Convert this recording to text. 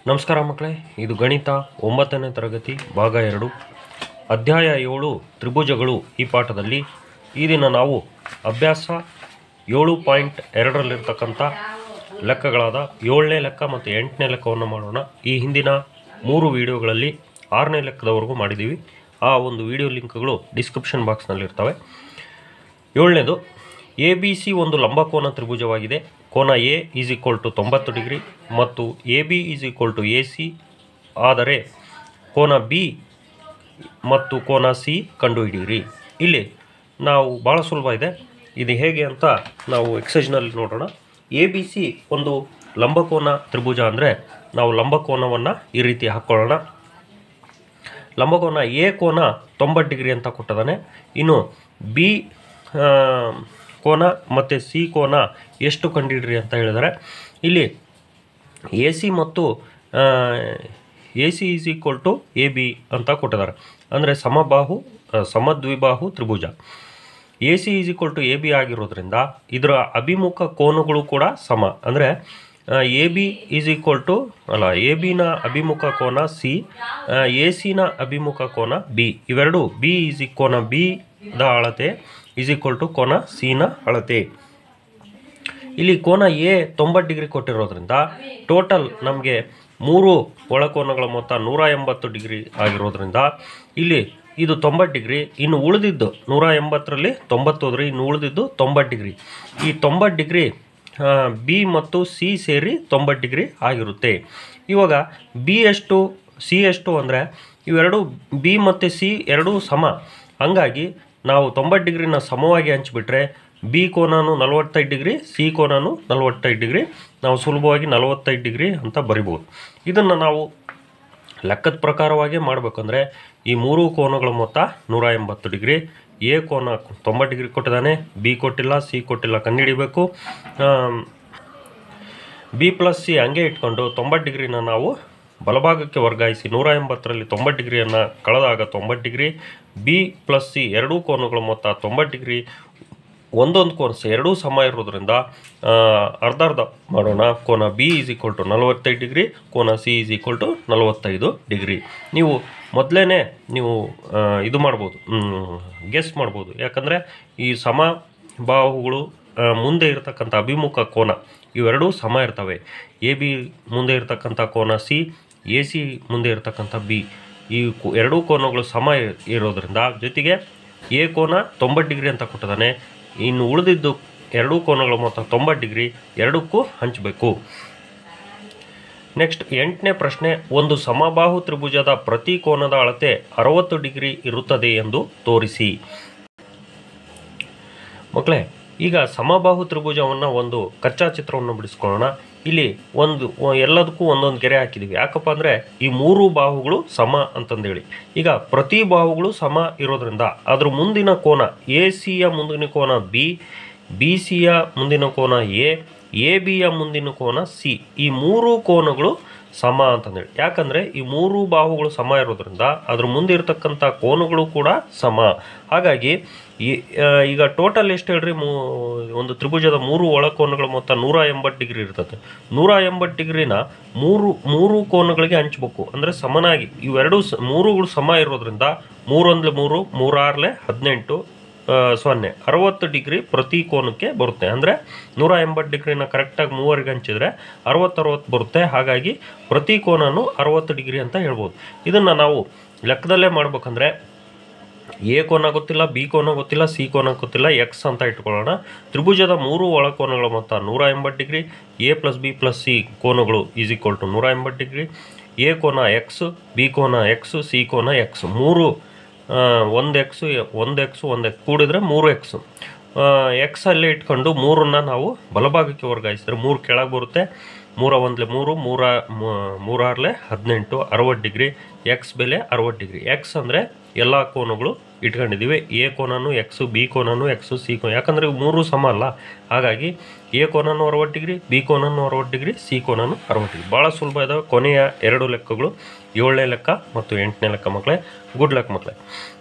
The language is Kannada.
ನಮಸ್ಕಾರ ಮಕ್ಕಳೇ ಇದು ಗಣಿತ ಒಂಬತ್ತನೇ ತರಗತಿ ಭಾಗ ಎರಡು ಅಧ್ಯಾಯ ಏಳು ತ್ರಿಭುಜಗಳು ಈ ಪಾಠದಲ್ಲಿ ಈ ದಿನ ನಾವು ಅಭ್ಯಾಸ ಏಳು ಪಾಯಿಂಟ್ ಎರಡರಲ್ಲಿರ್ತಕ್ಕಂಥ ಲೆಕ್ಕಗಳಾದ ಏಳನೇ ಲೆಕ್ಕ ಮತ್ತು ಎಂಟನೇ ಲೆಕ್ಕವನ್ನು ಮಾಡೋಣ ಈ ಹಿಂದಿನ ಮೂರು ವಿಡಿಯೋಗಳಲ್ಲಿ ಆರನೇ ಲೆಕ್ಕದವರೆಗೂ ಮಾಡಿದ್ದೀವಿ ಆ ಒಂದು ವಿಡಿಯೋ ಲಿಂಕ್ಗಳು ಡಿಸ್ಕ್ರಿಪ್ಷನ್ ಬಾಕ್ಸ್ನಲ್ಲಿರ್ತವೆ ಏಳನೇದು ಎ ಬಿ ಸಿ ಒಂದು ಲಂಬಕೋನ ತ್ರಿಭುಜವಾಗಿದೆ ಕೋನ ಎ ಈಸ್ ಈಕ್ವಲ್ ಟು ತೊಂಬತ್ತು ಡಿಗ್ರಿ ಮತ್ತು A B is equal to A C ಆದರೆ ಕೋನ ಬಿ ಮತ್ತು ಕೋನ ಸಿ ಕಂಡುಹಿಡಿಯಿರಿ ಇಲ್ಲಿ ನಾವು ಭಾಳ ಸುಲಭ ಇದೆ ಇದು ಹೇಗೆ ಅಂತ ನಾವು ಎಕ್ಸೈಜ್ನಲ್ಲಿ ನೋಡೋಣ ಎ ಬಿ ಸಿ ಒಂದು ಲಂಬಕೋನ ತ್ರಿಭುಜ ಅಂದರೆ ನಾವು ಲಂಬಕೋನವನ್ನು ಈ ರೀತಿ ಹಾಕ್ಕೊಳ್ಳೋಣ ಲಂಬಕೋನ ಎ ಕೋನ ತೊಂಬತ್ತು ಡಿಗ್ರಿ ಅಂತ ಕೊಟ್ಟಿದ್ದಾನೆ ಇನ್ನು ಬಿ ಆ, ಕೋನ ಮತ್ತು ಸಿ ಕೋನ ಎಷ್ಟು ಕಂಡಿಡ್ರಿ ಅಂತ ಹೇಳಿದರೆ ಇಲ್ಲಿ ಎ ಸಿ ಮತ್ತು A C is equal to A B ಅಂತ ಕೊಟ್ಟಿದ್ದಾರೆ ಅಂದರೆ ಸಮಬಾಹು ಆ, ಸಮದ್ವಿಬಾಹು ತ್ರಿಭುಜ A C is equal to A B ಆಗಿರೋದ್ರಿಂದ ಇದರ ಅಭಿಮುಖ ಕೋನಗಳು ಕೂಡ ಸಮ ಅಂದರೆ A B is equal to ಅಲ್ಲ ಎ ಬಿನ ಅಭಿಮುಖ ಕೋನ ಸಿ ಎ ಸಿನ ಅಭಿಮುಖ ಕೋನ ಬಿ ಇವೆರಡು ಬಿ ಈಸ್ ಈ ಕೋನ ಬಿ ದ ಅಳತೆ ಈಸ್ ಈಕ್ವಲ್ ಟು ಕೋನ ಸಿನ ಅಳತೆ ಇಲ್ಲಿ ಕೋನ ಎ ತೊಂಬತ್ತು ಡಿಗ್ರಿ ಕೊಟ್ಟಿರೋದ್ರಿಂದ ಟೋಟಲ್ ನಮಗೆ ಮೂರು ಒಳಕೋನಗಳ ಮೊತ್ತ ನೂರ ಎಂಬತ್ತು ಡಿಗ್ರಿ ಆಗಿರೋದ್ರಿಂದ ಇಲ್ಲಿ ಇದು ತೊಂಬತ್ತು ಡಿಗ್ರಿ ಇನ್ನು ಉಳಿದಿದ್ದು ನೂರ ಎಂಬತ್ತರಲ್ಲಿ ತೊಂಬತ್ತು ಹೋದ್ರೆ ಇನ್ನು ಉಳಿದಿದ್ದು ತೊಂಬತ್ತು ಡಿಗ್ರಿ ಈ ತೊಂಬತ್ತು ಡಿಗ್ರಿ ಬಿ ಮತ್ತು ಸಿ ಸೇರಿ ತೊಂಬತ್ತು ಡಿಗ್ರಿ ಆಗಿರುತ್ತೆ ಇವಾಗ ಬಿ ಎಷ್ಟು ಸಿ ಎಷ್ಟು ಅಂದರೆ ಇವೆರಡು ಬಿ ಮತ್ತು ಸಿ ಎರಡೂ ಸಮ ಹಂಗಾಗಿ ನಾವು ತೊಂಬತ್ತು ಡಿಗ್ರಿನ ಸಮವಾಗಿ ಹಂಚಿಬಿಟ್ರೆ ಬಿ ಕೋನನು ನಲವತ್ತೈದು ಡಿಗ್ರಿ ಸಿ ಕೋನನು ನಲವತ್ತೈದು ಡಿಗ್ರಿ ನಾವು ಸುಲಭವಾಗಿ ನಲವತ್ತೈದು ಡಿಗ್ರಿ ಅಂತ ಬರಿಬೋದು ಇದನ್ನು ನಾವು ಲೆಕ್ಕದ ಪ್ರಕಾರವಾಗಿ ಮಾಡಬೇಕಂದ್ರೆ ಈ ಮೂರು ಕೋನಗಳ ಮೊತ್ತ ನೂರ ಎಂಬತ್ತು ಡಿಗ್ರಿ ಎ ಕೋನ ತೊಂಬತ್ತು ಡಿಗ್ರಿ ಕೊಟ್ಟಿದ್ದಾನೆ ಬಿ ಕೊಟ್ಟಿಲ್ಲ ಸಿ ಕೊಟ್ಟಿಲ್ಲ ಕಂಡುಹಿಡಿಬೇಕು ಬಿ ಪ್ಲಸ್ ಸಿ ಹಂಗೆ ಇಟ್ಕೊಂಡು ತೊಂಬತ್ತು ಡಿಗ್ರಿನ ನಾವು ಬಲಭಾಗಕ್ಕೆ ವರ್ಗಾಯಿಸಿ ನೂರ ಎಂಬತ್ತರಲ್ಲಿ ತೊಂಬತ್ತು ಡಿಗ್ರಿಯನ್ನು ಕಳೆದಾಗ ತೊಂಬತ್ತು ಡಿಗ್ರಿ ಬಿ ಪ್ಲಸ್ ಸಿ ಎರಡೂ ಕೋನಗಳ ಮೊತ್ತ ತೊಂಬತ್ತು ಡಿಗ್ರಿ ಒಂದೊಂದು ಕೋನ ಸ ಎರಡೂ ಸಮ ಇರೋದ್ರಿಂದ ಆ, ಅರ್ಧ ಅರ್ಧ ಮಾಡೋಣ ಕೋನ ಬಿ ಈಸ್ ಈಕ್ವಲ್ ಟು ನಲವತ್ತೈದು ಡಿಗ್ರಿ ಕೋನ ಸಿ ಈಸ್ ಈಕ್ವಲ್ ಟು ನಲವತ್ತೈದು ಡಿಗ್ರಿ ನೀವು ಮೊದಲೇ ನೀವು ಆ, ಇದು ಮಾಡ್ಬೋದು ಗೆಸ್ ಮಾಡ್ಬೋದು ಯಾಕಂದರೆ ಈ ಸಮ ಬಾಹುಗಳು ಆ, ಮುಂದೆ ಇರತಕ್ಕಂಥ ಅಭಿಮುಖ ಕೋನ ಇವೆರಡೂ ಸಮ ಇರ್ತವೆ ಎ ಬಿ ಮುಂದೆ ಇರತಕ್ಕಂಥ ಕೋನ ಸಿ ಎ ಸಿ ಮುಂದೆ ಇರತಕ್ಕಂಥ ಬಿ ಈ ಕೋ- ಎರಡೂ ಕೋನಗಳು ಸಮ ಇ- ಇರೋದ್ರಿಂದ ಜೊತೆಗೆ ಎ ಕೋನ ತೊಂಬತ್ತು ಡಿಗ್ರಿ ಅಂತ ಕೊಟ್ಟಿದ್ದಾನೆ ಇನ್ನು ಉಳಿದಿದ್ದು ಎರಡೂ ಕೋನಗಳ ಮೊತ್ತ ತೊಂಬತ್ತು ಡಿಗ್ರಿ ಎರಡಕ್ಕೂ ಹಂಚಬೇಕು ನೆಕ್ಸ್ಟ್ ಎಂಟನೇ ಪ್ರಶ್ನೆ ಒಂದು ಸಮಬಾಹು ತ್ರಿಭುಜದ ಪ್ರತಿ ಕೋನದ ಅಳತೆ ಅರವತ್ತು ಡಿಗ್ರಿ ಇರುತ್ತದೆ ಎಂದು ತೋರಿಸಿ ಮಕ್ಕಳೇ ಈಗ ಸಮಬಾಹು ತ್ರಿಭುಜವನ್ನು ಒಂದು ಕಚ್ಚಾ ಚಿತ್ರವನ್ನು ಬಿಡಿಸ್ಕೊಳ್ಳೋಣ ಇಲ್ಲಿ ಒಂದು ಒ- ಎಲ್ಲದಕ್ಕೂ ಒಂದೊಂದು ಗೆರೆ ಹಾಕಿದ್ದೀವಿ ಯಾಕಪ್ಪ ಅಂದರೆ ಈ ಮೂರು ಬಾಹುಗಳು ಸಮ ಅಂತಂದೇಳಿ ಈಗ ಪ್ರತಿ ಬಾಹುಗಳು ಸಮ ಇರೋದ್ರಿಂದ ಅದ್ರ ಮುಂದಿನ ಕೋನ ಎ ಸಿಯ ಮುಂದಿನ ಕೋನ ಬಿ ಬಿ ಸಿಯ ಮುಂದಿನ ಕೋನ ಎ ಎ ಬಿಯ ಮುಂದಿನ ಕೋನ ಸಿ ಈ ಮೂರು ಕೋನಗಳು ಸಮ ಅಂತಂದೇಳಿ ಯಾಕಂದರೆ ಈ ಮೂರು ಬಾಹುಗಳು ಸಮ ಇರೋದ್ರಿಂದ ಅದ್ರ ಮುಂದೆ ಇರತಕ್ಕಂಥ ಕೋನಗಳು ಕೂಡ ಸಮ ಹಾಗಾಗಿ ಈ ಆ, ಈಗ ಟೋಟಲ್ ಎಷ್ಟು ಹೇಳ್ರಿ ಮೂ ಒಂದು ತ್ರಿಭುಜದ ಮೂರು ಒಳಕೋನಗಳ ಮೊತ್ತ ನೂರ ಎಂಬತ್ತು ಡಿಗ್ರಿ ಇರ್ತದೆ ನೂರ ಎಂಬತ್ತು ಡಿಗ್ರಿನ ಮೂರು ಮೂರು ಕೋನಗಳಿಗೆ ಹಂಚ್ಬೇಕು ಅಂದರೆ ಸಮನಾಗಿ ಇವೆರಡು ಸ ಮೂರುಗಳು ಸಮ ಇರೋದ್ರಿಂದ ಮೂರೊಂದ್ಲೆ ಮೂರು ಮೂರಾರ್ಲೆ ಹದಿನೆಂಟು ಆ, ಸೊನ್ನೆ ಅರವತ್ತು ಡಿಗ್ರಿ ಪ್ರತಿ ಕೋನಕ್ಕೆ ಬರುತ್ತೆ ಅಂದರೆ ನೂರ ಎಂಬತ್ತು ಡಿಗ್ರಿನ ಕರೆಕ್ಟಾಗಿ ಮೂವರಿಗೆ ಹಂಚಿದ್ರೆ ಅರವತ್ತು ಅರವತ್ತು ಬರುತ್ತೆ ಹಾಗಾಗಿ ಪ್ರತಿ ಕೋನನು ಅರವತ್ತು ಡಿಗ್ರಿ ಅಂತ ಹೇಳ್ಬೋದು ಇದನ್ನು ನಾವು ಲೆಕ್ಕದಲ್ಲೇ ಮಾಡ್ಬೇಕಂದ್ರೆ ಎ ಕೋನ ಗೊತ್ತಿಲ್ಲ ಬಿ ಕೋನ ಗೊತ್ತಿಲ್ಲ ಸಿ ಕೋನ ಗೊತ್ತಿಲ್ಲ ಎಕ್ಸ್ ಅಂತ ಇಟ್ಕೊಳ್ಳೋಣ ತ್ರಿಭುಜದ ಮೂರು ಒಳಕೋನಗಳ ಮೊತ್ತ ನೂರ ಎಂಬತ್ತು degree A plus B plus C ಕೋನಗಳು ಈಸ್ ಈಕ್ವಲ್ ಟು ನೂರ ಎಂಬತ್ತು ಡಿಗ್ರಿ ಎ ಕೋನ ಎಕ್ಸ್ ಬಿ ಕೋನ ಎಕ್ಸ್ ಸಿ ಕೋನ ಎಕ್ಸ್ ಮೂರು ಒಂದು ಎಕ್ಸು ಒಂದು ಎಕ್ಸು ಒಂದು ಎಕ್ಸ್ ಕೂಡಿದ್ರೆ ಮೂರು ಎಕ್ಸು ಎಕ್ಸ್ ಅಲ್ಲೇ ಇಟ್ಕೊಂಡು ಮೂರನ್ನ ನಾವು ಬಲಭಾಗಕ್ಕೆ ವರ್ಗಾಯಿಸಿದ್ರೆ ಮೂರು ಕೆಳಗೆ ಬರುತ್ತೆ ಮೂರ ಒಂದ್ಲೆ ಮೂರು ಮೂರ ಮೂ- ಮೂರಾರ್ಲೆ ಹದಿನೆಂಟು ಅರವತ್ತು ಡಿಗ್ರಿ ಎಕ್ಸ್ ಬೆಲೆ ಅರವತ್ತು ಡಿಗ್ರಿ ಎಕ್ಸ್ ಅಂದರೆ ಎಲ್ಲ ಕೋನಗಳು ಇಟ್ಕೊಂಡಿದ್ದೀವಿ ಎ ಕೋನನು ಎಕ್ಸು ಬಿ ಕೋನನು ಎಕ್ಸು ಸಿ ಕೋನ ಯಾಕಂದರೆ ಇವು ಮೂರು ಸಮ ಅಲ್ಲ ಹಾಗಾಗಿ ಎ ಕೋನನು ಅರವತ್ತು ಡಿಗ್ರಿ ಬಿ ಕೋನನು ಅರವತ್ತು ಡಿಗ್ರಿ ಸಿ ಕೋನನು ಅರವತ್ತು ಡಿಗ್ರಿ ಭಾಳ ಸುಲಭ ಇದಾವೆ ಕೊನೆಯ ಎರಡು ಲೆಕ್ಕಗಳು ಏಳನೇ ಲೆಕ್ಕ ಮತ್ತು ಎಂಟನೇ ಲೆಕ್ಕ ಮಕ್ಕಳೇ ಗುಡ್ ಲಕ್ ಮಕ್ಕಳೇ